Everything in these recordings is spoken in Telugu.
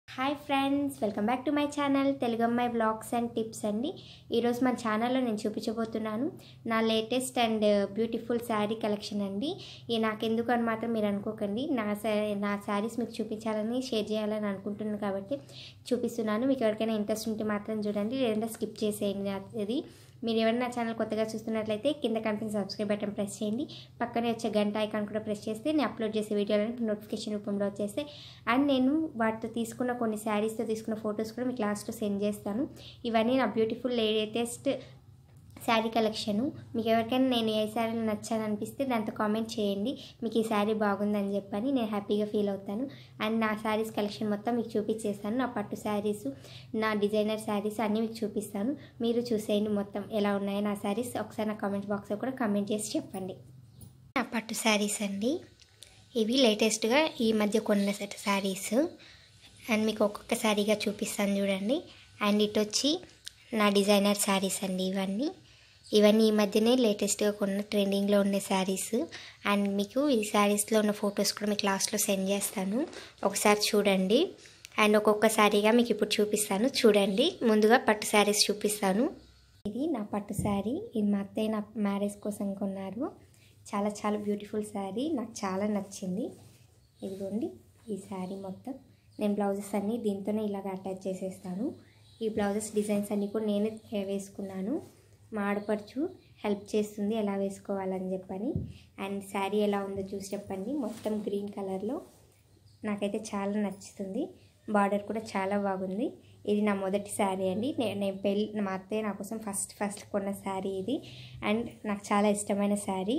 hi friends welcome back to my channel Telugu అమ్మాయి బ్లాగ్స్ అండ్ టిప్స్ అండి ఈరోజు మన ఛానల్లో నేను చూపించబోతున్నాను నా latest and beautiful sari collection అండి ఈ నాకెందుకు అని మాత్రం మీరు అనుకోకండి నా శా నా శారీస్ మీకు చూపించాలని షేర్ చేయాలని అనుకుంటున్నాను కాబట్టి చూపిస్తున్నాను మీకు ఎవరికైనా ఇంట్రెస్ట్ ఉంటే మాత్రం చూడండి లేదంటే స్కిప్ చేసేయండి అది మీరు ఎవరైనా నా ఛానల్ కొత్తగా చూస్తున్నట్లయితే కింద కనిపించిన సబ్స్క్రైబ్ బటన్ ప్రెస్ చేయండి పక్కనే వచ్చే గంట ఐకాన్ కూడా ప్రెస్ చేస్తే నేను అప్లోడ్ చేసే వీడియోలను నోటిఫికేషన్ రూపంలో వచ్చేస్తే అండ్ నేను వాటితో తీసుకున్న కొన్ని శారీస్తో తీసుకున్న ఫొటోస్ కూడా మీకు లాస్ట్లో సెండ్ చేస్తాను ఇవన్నీ నా బ్యూటిఫుల్ లేటెస్ట్ శారీ కలెక్షను మీకు ఎవరికైనా నేను ఏ శారీలో నచ్చాను అనిపిస్తే దాంతో కామెంట్ చేయండి మీకు ఈ శారీ బాగుందని చెప్పని నేను హ్యాపీగా ఫీల్ అవుతాను అండ్ నా శారీస్ కలెక్షన్ మొత్తం మీకు చూపించేస్తాను నా పట్టు శారీస్ నా డిజైనర్ శారీస్ అన్నీ మీకు చూపిస్తాను మీరు చూసేయండి మొత్తం ఎలా ఉన్నాయో నా శారీస్ ఒకసారి నా కామెంట్ బాక్స్లో కూడా కామెంట్ చేసి చెప్పండి నా పట్టు శారీస్ అండి ఇవి లేటెస్ట్గా ఈ మధ్య కొన్న సెట్ శారీస్ అండ్ మీకు ఒక్కొక్క శారీగా చూపిస్తాను చూడండి అండ్ ఇటు వచ్చి నా డిజైనర్ శారీస్ అండి ఇవన్నీ ఇవన్నీ ఈ మధ్యనే లేటెస్ట్గా కొన్న ట్రెండింగ్లో ఉండే శారీస్ అండ్ మీకు ఈ శారీస్లో ఉన్న ఫొటోస్ కూడా మీకు లాస్ట్లో సెండ్ చేస్తాను ఒకసారి చూడండి అండ్ ఒక్కొక్క శారీగా మీకు ఇప్పుడు చూపిస్తాను చూడండి ముందుగా పట్టు శారీస్ చూపిస్తాను ఇది నా పట్టు శారీ ఇది మా అత్తయ్య నా మ్యారేజ్ కోసం కొన్నారు చాలా చాలా బ్యూటిఫుల్ శారీ నాకు చాలా నచ్చింది ఇదిగోండి ఈ శారీ మొత్తం నేను బ్లౌజెస్ అన్నీ దీంతోనే ఇలాగ అటాచ్ చేసేస్తాను ఈ బ్లౌజెస్ డిజైన్స్ అన్నీ కూడా నేనే వేసుకున్నాను మా ఆడపడుచు హెల్ప్ చేస్తుంది ఎలా వేసుకోవాలని చెప్పని అండ్ శారీ ఎలా ఉందో చూసి చెప్పండి మొత్తం గ్రీన్ కలర్లో నాకైతే చాలా నచ్చుతుంది బార్డర్ కూడా చాలా బాగుంది ఇది నా మొదటి శారీ అండి నేను పెళ్ళి మా అత్తయ్య నా కోసం ఫస్ట్ ఫస్ట్ కొన్న శారీ ఇది అండ్ నాకు చాలా ఇష్టమైన శారీ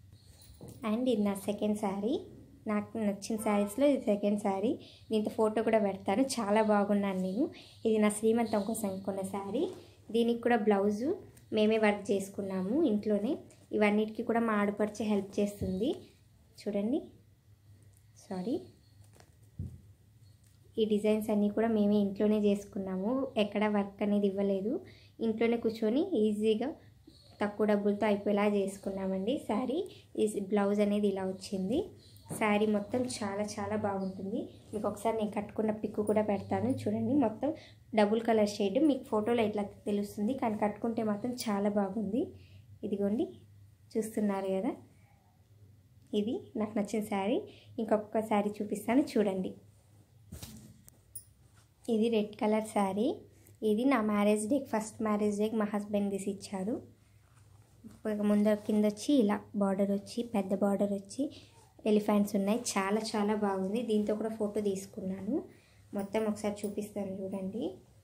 అండ్ ఇది నా సెకండ్ శారీ నాకు నచ్చిన శారీస్లో ఇది సెకండ్ శారీ దీంతో ఫోటో కూడా పెడతాను చాలా బాగున్నాను నేను ఇది నా శ్రీమంతం కోసం కొన్న శారీ దీనికి కూడా బ్లౌజు మేమే వర్క్ చేసుకున్నాము ఇంట్లోనే ఇవన్నిటికీ కూడా మా ఆడపడిచే హెల్ప్ చేస్తుంది చూడండి సారీ ఈ డిజైన్స్ అన్నీ కూడా మేమే ఇంట్లోనే చేసుకున్నాము ఎక్కడ వర్క్ అనేది ఇవ్వలేదు ఇంట్లోనే కూర్చొని ఈజీగా తక్కువ డబ్బులతో అయిపోయేలా చేసుకున్నామండి శారీ ఈ బ్లౌజ్ అనేది ఇలా వచ్చింది శారీ మొత్తం చాలా చాలా బాగుంటుంది మీకు ఒకసారి నేను కట్టుకున్న పిక్ కూడా పెడతాను చూడండి మొత్తం డబుల్ కలర్ షేడ్ మీకు ఫోటోలో ఇట్లా తెలుస్తుంది కానీ కట్టుకుంటే మాత్రం చాలా బాగుంది ఇదిగోండి చూస్తున్నారు కదా ఇది నాకు నచ్చిన శారీ ఇంకొక శారీ చూపిస్తాను చూడండి ఇది రెడ్ కలర్ శారీ ఇది నా మ్యారేజ్ డే ఫస్ట్ మ్యారేజ్ డేకి మా హస్బెండ్ తీసి ఇచ్చారు ముందర కింద వచ్చి ఇలా బార్డర్ వచ్చి పెద్ద బార్డర్ వచ్చి ఎలిఫెంట్స్ ఉన్నాయి చాలా చాలా బాగుంది దీంతో కూడా ఫోటో తీసుకున్నాను మొత్తం ఒకసారి చూపిస్తాను చూడండి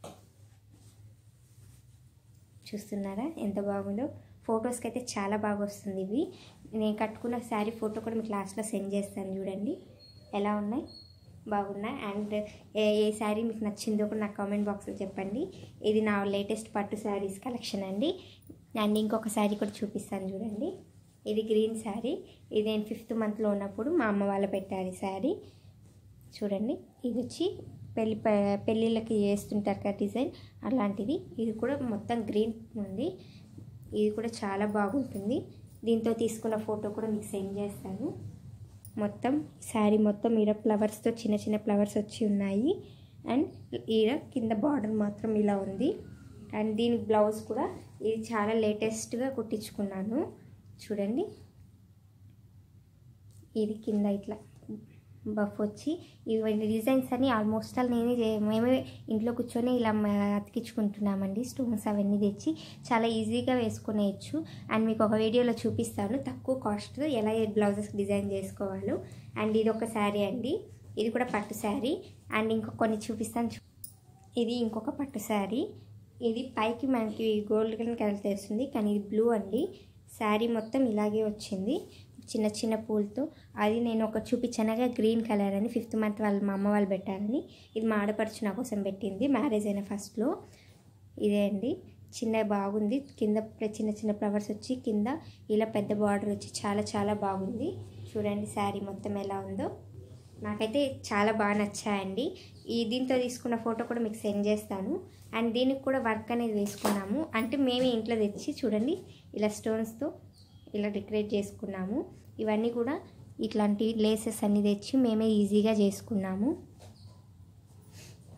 చూస్తున్నారా ఎంత బాగుందో ఫొటోస్కి అయితే చాలా బాగా వస్తుంది ఇవి నేను కట్టుకున్న శారీ ఫోటో కూడా మీకు లాస్ట్లో సెండ్ చేస్తాను చూడండి ఎలా ఉన్నాయి బాగున్నాయి అండ్ ఏ ఏ శారీ మీకు నచ్చిందో కూడా నాకు కామెంట్ బాక్స్లో చెప్పండి ఇది నా లేటెస్ట్ పట్టు శారీస్ కలెక్షన్ అండి అండ్ ఇంకొక శారీ కూడా చూపిస్తాను చూడండి ఇది గ్రీన్ శారీ ఇది నేను ఫిఫ్త్ మంత్లో ఉన్నప్పుడు మా అమ్మ వాళ్ళు పెట్టారు ఈ శారీ చూడండి ఇది వచ్చి పెళ్ళి పెళ్ళిళ్ళకి వేస్తుంటారు కదా డిజైన్ అలాంటిది ఇది కూడా మొత్తం గ్రీన్ ఉంది ఇది కూడా చాలా బాగుంటుంది దీంతో తీసుకున్న ఫోటో కూడా మీకు సెండ్ చేస్తాను మొత్తం శారీ మొత్తం ఈడ ఫ్లవర్స్తో చిన్న చిన్న ఫ్లవర్స్ వచ్చి ఉన్నాయి అండ్ ఈడ కింద బార్డర్ మాత్రం ఇలా ఉంది అండ్ దీని బ్లౌజ్ కూడా ఇది చాలా లేటెస్ట్గా కుట్టించుకున్నాను చూడండి ఇది కింద ఇట్లా బఫ్ వచ్చి ఇవన్నీ డిజైన్స్ అన్నీ ఆల్మోస్ట్ ఆల్ నేనే మేమే ఇంట్లో కూర్చొని ఇలా అతికించుకుంటున్నామండి స్టోన్స్ అవన్నీ తెచ్చి చాలా ఈజీగా వేసుకునేయచ్చు అండ్ మీకు ఒక వీడియోలో చూపిస్తాను తక్కువ కాస్ట్ ఎలా బ్లౌజెస్ డిజైన్ చేసుకోవాలో అండ్ ఇది ఒక శారీ అండి ఇది కూడా పట్టు శారీ అండ్ ఇంకొక కొన్ని చూపిస్తాను ఇది ఇంకొక పట్టు శారీ ఇది పైకి మనకి గోల్డ్ కలర్ కలర్ తెలుస్తుంది కానీ ఇది బ్లూ అండి శారీ మొత్తం ఇలాగే వచ్చింది చిన్న చిన్న పూలతో అది నేను ఒక చూపించానుగా గ్రీన్ కలర్ అని ఫిఫ్త్ మంత్ వాళ్ళు మా అమ్మ వాళ్ళు పెట్టారని ఇది మా ఆడపడుచు నా కోసం పెట్టింది మ్యారేజ్ అయిన ఫస్ట్లో ఇదే అండి చిన్న బాగుంది కింద చిన్న చిన్న ఫ్లవర్స్ వచ్చి కింద ఇలా పెద్ద బార్డర్ వచ్చి చాలా చాలా బాగుంది చూడండి శారీ మొత్తం ఎలా ఉందో నాకైతే చాలా బాగా నచ్చాయండి ఈ దీంతో తీసుకున్న ఫోటో కూడా మీకు సెండ్ చేస్తాను అండ్ దీనికి కూడా వర్క్ అనేది వేసుకున్నాము అంటే మేమే ఇంట్లో తెచ్చి చూడండి ఇలా స్టోన్స్తో ఇలా డెకరేట్ చేసుకున్నాము ఇవన్నీ కూడా ఇట్లాంటి లేసెస్ అన్నీ తెచ్చి మేమే ఈజీగా చేసుకున్నాము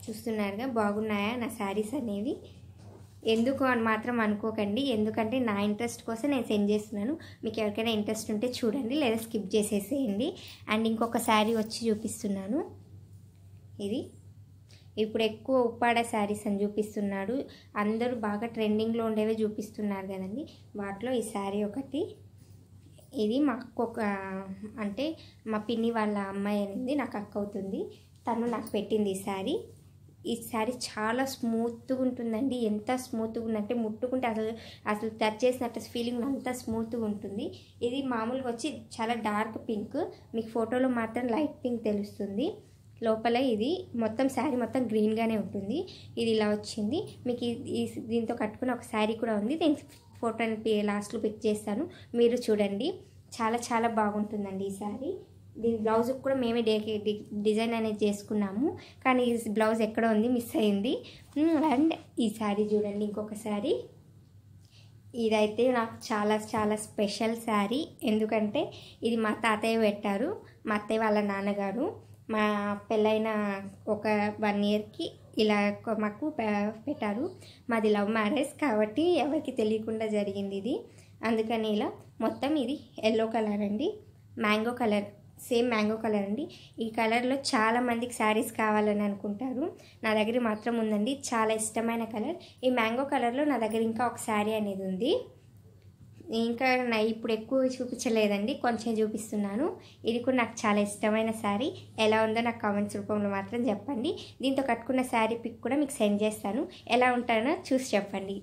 చూస్తున్నారుగా బాగున్నాయా నా శారీస్ అనేవి ఎందుకు అని మాత్రం అనుకోకండి ఎందుకంటే నా ఇంట్రెస్ట్ కోసం నేను సెండ్ చేస్తున్నాను మీకు ఎవరికైనా ఇంట్రెస్ట్ ఉంటే చూడండి లేదా స్కిప్ చేసేసేయండి అండ్ ఇంకొక శారీ వచ్చి చూపిస్తున్నాను ఇది ఇప్పుడు ఎక్కువ ఉప్పాడ శారీస్ అని చూపిస్తున్నాడు అందరూ బాగా ట్రెండింగ్లో ఉండేవే చూపిస్తున్నారు కదండి వాటిలో ఈ శారీ ఒకటి ఇది మా అక్క ఒక అంటే మా పిన్ని వాళ్ళ అమ్మాయి అనేది నాకు అక్క అవుతుంది తను నాకు పెట్టింది ఈ శారీ ఈ శారీ చాలా స్మూత్గా ఉంటుందండి ఎంత స్మూత్గా ఉందంటే ముట్టుకుంటే అసలు అసలు టచ్ చేసినట్టు ఫీలింగ్ అంత స్మూత్గా ఉంటుంది ఇది మామూలుగా వచ్చి చాలా డార్క్ పింక్ మీకు ఫోటోలో మాత్రం లైట్ పింక్ తెలుస్తుంది లోపల ఇది మొత్తం శారీ మొత్తం గ్రీన్గానే ఉంటుంది ఇది ఇలా వచ్చింది మీకు ఈ- ఈ దీంతో కట్టుకున్న ఒక శారీ కూడా ఉంది నేను ఫోటోని పి- లాస్ట్లో పిక్ చేస్తాను మీరు చూడండి చాలా చాలా బాగుంటుందండి ఈ శారీ దీని బ్లౌజ్ కూడా మేమే డే డి- డిజైన్ అనేది చేసుకున్నాము కానీ ఈ బ్లౌజ్ ఎక్కడ ఉంది మిస్ అయింది మ్, అండ్ ఈ శారీ చూడండి ఇంకొక శారీ ఇదైతే నాకు చాలా చాలా స్పెషల్ శారీ ఎందుకంటే ఇది మా తాతయ్య పెట్టారు మా అత్తయ్య వాళ్ళ నాన్నగారు మా పెళ్ళైన ఒక వన్ ఇయర్కి ఇలా కొ- మాకు పె- పెట్టారు మాది లవ్ మ్యారేజ్ కాబట్టి ఎవరికి తెలియకుండా జరిగింది ఇది అందుకని ఇలా మొత్తం ఇది ఎల్లో కలర్ అండి mango colour same mango colour అండి ఈ కలర్లో చాలా మందికి శారీస్ కావాలని అనుకుంటారు నా దగ్గర మాత్రం ఉందండి చాలా ఇష్టమైన కలర్ ఈ మ్యాంగో కలర్లో నా దగ్గర ఇంకా ఒక శారీ అనేది ఉంది ఇంకా నా ఇప్పుడు ఎక్కువ చూపించలేదండి కొంచెం చూపిస్తున్నాను ఇది కూడా నాకు చాలా ఇష్టమైన శారీ ఎలా ఉందో నాకు కామెంట్స్ రూపంలో మాత్రం చెప్పండి దీంతో కట్టుకున్న శారీ పిక్ కూడా మీకు సెండ్ చేస్తాను ఎలా ఉంటానో చూసి చెప్పండి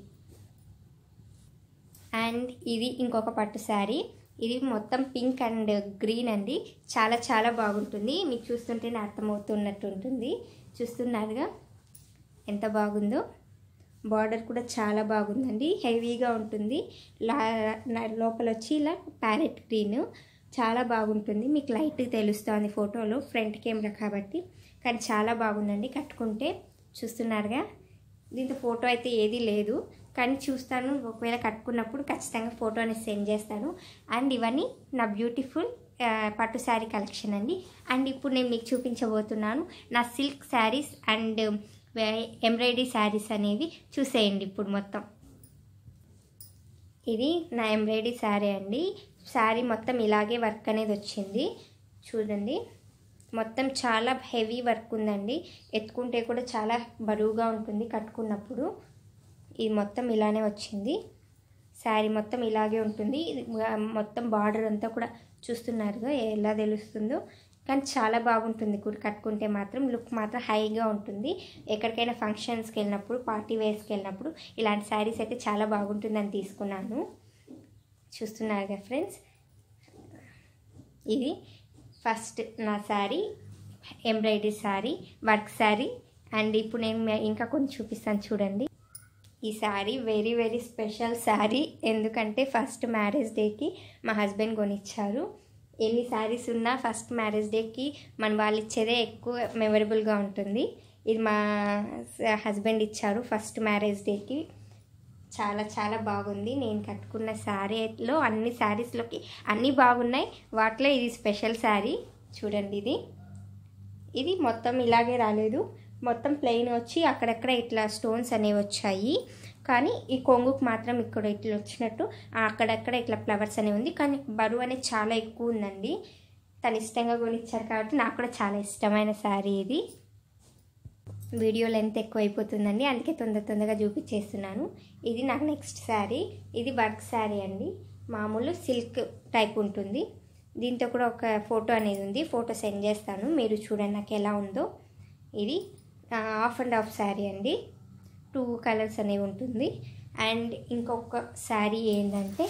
అండ్ ఇది ఇంకొక పట్టు శారీ ఇది మొత్తం పింక్ అండ్ గ్రీన్ అండి చాలా చాలా బాగుంటుంది మీకు చూస్తుంటేనే అర్థమవుతున్నట్టు ఉంటుంది చూస్తున్నారుగా ఎంత బాగుందో బార్డర్ కూడా చాలా బాగుందండి హెవీగా ఉంటుంది లా నా- లోపల వచ్చి ఇలా ప్యారెట్ గ్రీన్ చాలా బాగుంటుంది మీకు లైట్ తెలుస్తుంది ఫోటోలో ఫ్రంట్ కెమెరా కాబట్టి కానీ చాలా బాగుందండి కట్టుకుంటే చూస్తున్నారుగా దీంతో ఫోటో అయితే ఏది లేదు కానీ చూస్తాను ఒకవేళ కట్టుకున్నప్పుడు ఖచ్చితంగా ఫోటో అనేది సెండ్ చేస్తాను అండ్ ఇవన్నీ నా బ్యూటిఫుల్ ఆ, పట్టు శారీ కలెక్షన్ అండి అండ్ ఇప్పుడు నేను మీకు చూపించబోతున్నాను నా silk saris and embroidery saris అనేవి చూసేయండి ఇప్పుడు మొత్తం ఇది నా ఎంబ్రాయిడరీ శారీ అండి శారీ మొత్తం ఇలాగే వర్క్ అనేది వచ్చింది చూడండి మొత్తం చాలా హెవీ వర్క్ ఉందండి ఎత్తుకుంటే కూడా చాలా బరువుగా ఉంటుంది కట్టుకున్నప్పుడు ఇది మొత్తం ఇలానే వచ్చింది శారీ మొత్తం ఇలాగే ఉంటుంది ఇది మొత్తం బార్డర్ అంతా కూడా చూస్తున్నారుగా ఎలా తెలుస్తుందో కానీ చాలా బాగుంటుంది కూడా కట్టుకుంటే మాత్రం లుక్ మాత్రం హైగా ఉంటుంది ఎక్కడికైనా ఫంక్షన్స్కి వెళ్ళినప్పుడు పార్టీ వేర్స్కి వెళ్ళినప్పుడు ఇలాంటి శారీస్ అయితే చాలా బాగుంటుందని తీసుకున్నాను చూస్తున్నారుగా ఫ్రెండ్స్ ఇది ఫస్ట్ నా sari embroidery sari work sari and ఇప్పుడు నేను మే- ఇంకా కొన్ని చూపిస్తాను చూడండి ఈ sari very very special sari ఎందుకంటే ఫస్ట్ మ్యారేజ్ డేకి మా హస్బెండ్ కొనిచ్చారు ఎన్ని శారీస్ ఉన్నా ఫస్ట్ మ్యారేజ్ డేకి మన వాళ్ళు ఇచ్చేదే ఎక్కువ మెమరబుల్గా ఉంటుంది ఇది మా హస్బెండ్ ఇచ్చారు ఫస్ట్ మ్యారేజ్ డేకి చాలా చాలా బాగుంది నేను కట్టుకున్న శారీలో అన్ని శారీస్లోకి అన్నీ బాగున్నాయి వాటిలో ఇది స్పెషల్ శారీ చూడండి ఇది ఇది మొత్తం ఇలాగే రాలేదు మొత్తం ప్లెయిన్ వచ్చి అక్కడక్కడ ఇట్లా స్టోన్స్ అనేవి వచ్చాయి కానీ ఈ కొంగుకు మాత్రం ఇక్కడ ఇట్లా వచ్చినట్టు ఆ అక్కడక్కడ ఇట్లా ఫ్లవర్స్ అనేవి ఉంది కానీ బరువు అనేది చాలా ఎక్కువ ఉందండి తను ఇష్టంగా కొనిచ్చారు కాబట్టి నాకు కూడా చాలా ఇష్టమైన శారీ ఇది వీడియో లెంత్ ఎక్కువ అయిపోతుందండి అందుకే తొందర తొందరగా చూపించేస్తున్నాను ఇది నాకు నెక్స్ట్ శారీ ఇది వర్క్ శారీ అండి మామూలు సిల్క్ టైప్ ఉంటుంది దీంతో కూడా ఒక ఫోటో అనేది ఉంది ఫోటో సెండ్ చేస్తాను మీరు చూడండి నాకు ఎలా ఉందో ఇది హాఫ్ అండ్ హాఫ్ శారీ అండి టూ కలర్స్ అనేవి ఉంటుంది అండ్ ఇంకొక శారీ ఏంటంటే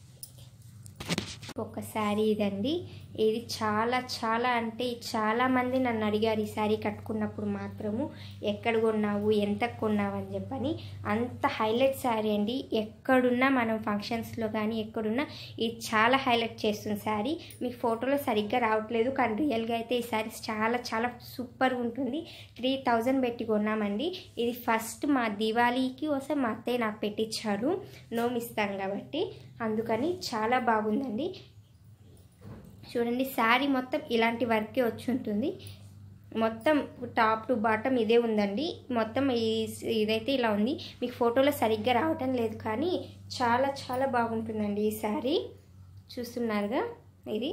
ఒక శారీ ఇదండి ఇది చాలా చాలా అంటే చాలా మంది నన్ను అడిగారు ఈ శారీ కట్టుకున్నప్పుడు మాత్రము ఎక్కడ కొన్నావు ఎంత కొన్నావు అని చెప్పని అంత హైలైట్ శారీ అండి ఎక్కడున్నా మనం ఫంక్షన్స్లో కానీ ఎక్కడున్నా ఇది చాలా హైలైట్ చేస్తుంది శారీ మీకు ఫోటోలో సరిగ్గా రావట్లేదు కానీ రియల్గా అయితే ఈ శారీ చాలా చాలా సూపర్గా ఉంటుంది త్రీ థౌజండ్ పెట్టి కొన్నామండి ఇది ఫస్ట్ మా దివాళీకి వస్తే మా అత్తయ్య నాకు పెట్టించారు నోమ్ ఇస్తాను కాబట్టి అందుకని చాలా బాగుందండి చూడండి శారీ మొత్తం ఇలాంటి వర్కే వచ్చి ఉంటుంది మొత్తం టాప్ టు బాటమ్ ఇదే ఉందండి మొత్తం ఈ ఇదైతే ఇలా ఉంది మీకు ఫోటోలో సరిగ్గా రావటం లేదు కానీ చాలా చాలా బాగుంటుందండి ఈ శారీ చూస్తున్నారుగా ఇది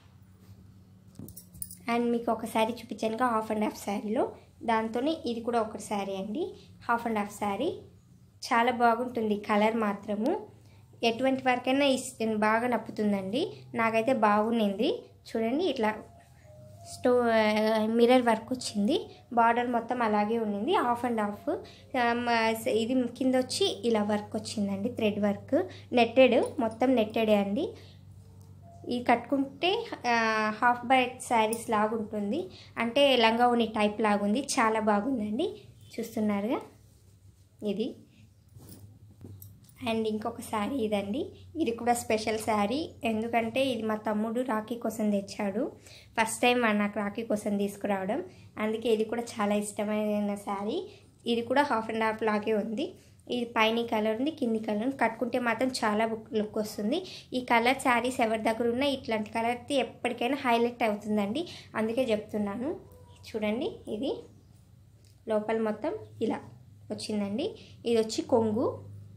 అండ్ మీకు ఒక శారీ చూపించానుగా హాఫ్ అండ్ హాఫ్ శారీలో దాంతోనే ఇది కూడా ఒక శారీ అండి హాఫ్ అండ్ హాఫ్ శారీ చాలా బాగుంటుంది కలర్ మాత్రము ఎటువంటి వరకైనా ఇస్- బాగా నప్పుతుందండి నాకైతే బాగుండింది చూడండి ఇట్లా స్టో మిర్రర్ వర్క్ వచ్చింది బార్డర్ మొత్తం అలాగే ఉండింది హాఫ్ అండ్ హాఫ్ ఇది కింద వచ్చి ఇలా వర్క్ వచ్చిందండి థ్రెడ్ వర్క్ నెట్టెడ్ మొత్తం నెట్టెడే అండి ఇది కట్టుకుంటే హాఫ్ బైట్ శారీస్ లాగుంటుంది అంటే లంగా ఉని టైప్ లాగుంది చాలా బాగుందండి చూస్తున్నారుగా ఇది అండ్ ఇంకొక శారీ ఇదండి ఇది కూడా స్పెషల్ శారీ ఎందుకంటే ఇది మా తమ్ముడు రాఖీ కోసం తెచ్చాడు ఫస్ట్ టైం నాకు రాఖీ కోసం తీసుకురావడం అందుకే ఇది కూడా చాలా ఇష్టమైన శారీ ఇది కూడా హాఫ్ అండ్ హాఫ్ లాగే ఉంది ఇది పైన కలర్ ఉంది కింది కలర్ ఉంది కట్టుకుంటే మాత్రం చాలా లుక్ వస్తుంది ఈ కలర్ శారీస్ ఎవరి దగ్గర ఉన్నా ఇట్లాంటి కలర్ ఎప్పటికైనా హైలైట్ అవుతుందండి అందుకే చెప్తున్నాను చూడండి ఇది లోపల మొత్తం ఇలా వచ్చిందండి ఇది వచ్చి కొంగు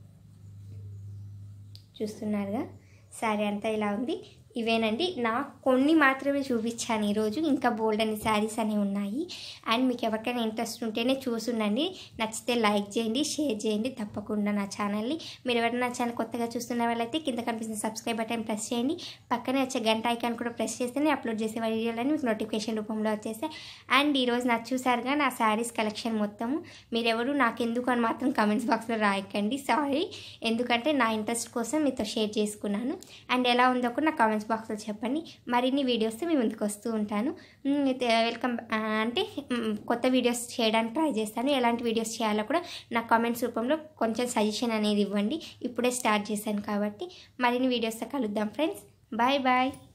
చూస్తున్నారుగా శారీ అంతా ఇలా ఉంది ఇవేనండి నాకు కొన్ని మాత్రమే చూపించాను ఈరోజు ఇంకా బోల్డ్ అని శారీస్ అనేవి ఉన్నాయి అండ్ మీకు ఎవరికైనా ఇంట్రెస్ట్ ఉంటేనే చూసుండండి నచ్చితే లైక్ చేయండి షేర్ చేయండి తప్పకుండా నా ఛానల్ని మీరు ఎవరైనా నా ఛానల్ కొత్తగా చూస్తున్న వాళ్ళైతే కింద కనిపిస్తున్న సబ్స్క్రైబ్ బటన్ ప్రెస్ చేయండి పక్కనే వచ్చే గంట ఐకాన్ కూడా ప్రెస్ చేస్తేనే అప్లోడ్ చేసే వీడియోలన్నీ మీకు నోటిఫికేషన్ రూపంలో వచ్చేస్తాయి అండ్ ఈరోజు నాకు చూసారుగా నా శారీస్ కలెక్షన్ మొత్తము మీరెవరు నాకెందుకు అని మాత్రం కమెంట్స్ బాక్స్లో రాయకండి సారీ ఎందుకంటే నా ఇంట్రెస్ట్ కోసం మీతో షేర్ చేసుకున్నాను అండ్ ఎలా ఉందో కూడా నా కామెంట్స్ బాక్స్లో చెప్పండి మరిన్ని వీడియోస్తో మీ ముందుకు వస్తూ ఉంటాను మ్, అయితే వెల్కమ్ ఆ, అంటే మ్, కొత్త వీడియోస్ చేయడానికి ట్రై చేస్తాను ఎలాంటి వీడియోస్ చేయాలో కూడా నా కామెంట్స్ రూపంలో కొంచెం సజెషన్ అనేది ఇవ్వండి ఇప్పుడే స్టార్ట్ చేశాను కాబట్టి మరిన్ని వీడియోస్తో కలుద్దాం ఫ్రెండ్స్ బాయ్ బాయ్